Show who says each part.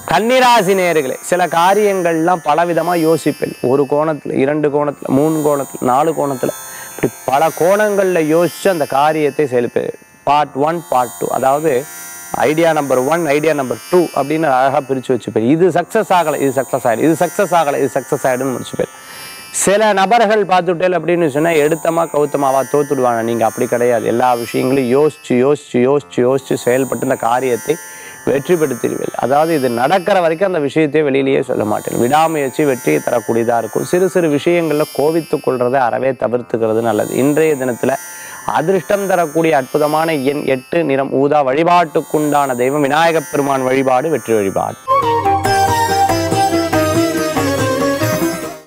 Speaker 1: கன்னிராசி நேர்களே சில காரியங்கள்லாம் பலவிதமாக யோசிப்பேன் ஒரு கோணத்தில் இரண்டு கோணத்தில் மூணு கோணத்தில் நாலு கோணத்தில் இப்படி பல கோணங்களில் யோசித்து அந்த காரியத்தை செயல்பே பார்ட் ஒன் பார்ட் டூ அதாவது idea number one idea number two அப்படின்னு அழகாக பிரித்து வச்சுப்பேன் இது சக்ஸஸ் ஆகலை இது சக்ஸஸ் ஆகிடும் இது சக்ஸஸ் ஆகலை இது சக்ஸஸ் ஆகிடும்னு முடிச்சுப்பேன் சில நபர்கள் பார்த்துட்டேல் அப்படின்னு சொன்னால் எடுத்தமா கவுத்தமாவா தோத்துடுவாங்க நீங்கள் அப்படி கிடையாது எல்லா விஷயங்களையும் யோசிச்சு யோசிச்சு யோசிச்சு யோசிச்சு செயல்பட்டு இந்த காரியத்தை வெற்றி பெற்றுத்தீர்கள் அதாவது இது நடக்கிற வரைக்கும் அந்த விஷயத்தை வெளியிலேயே சொல்ல மாட்டேன் விடாமுயற்சி வெற்றியை தரக்கூடியதாக இருக்கும் சிறு சிறு விஷயங்களில் கோவித்து கொள்றதை அறவே தவிர்த்துக்கிறது நல்லது இன்றைய தினத்தில் அதிர்ஷ்டம் தரக்கூடிய அற்புதமான எண் எட்டு நிறம் ஊதா வழிபாட்டுக்குண்டான தெய்வம் விநாயகப் பெருமான் வழிபாடு வெற்றி வழிபாடு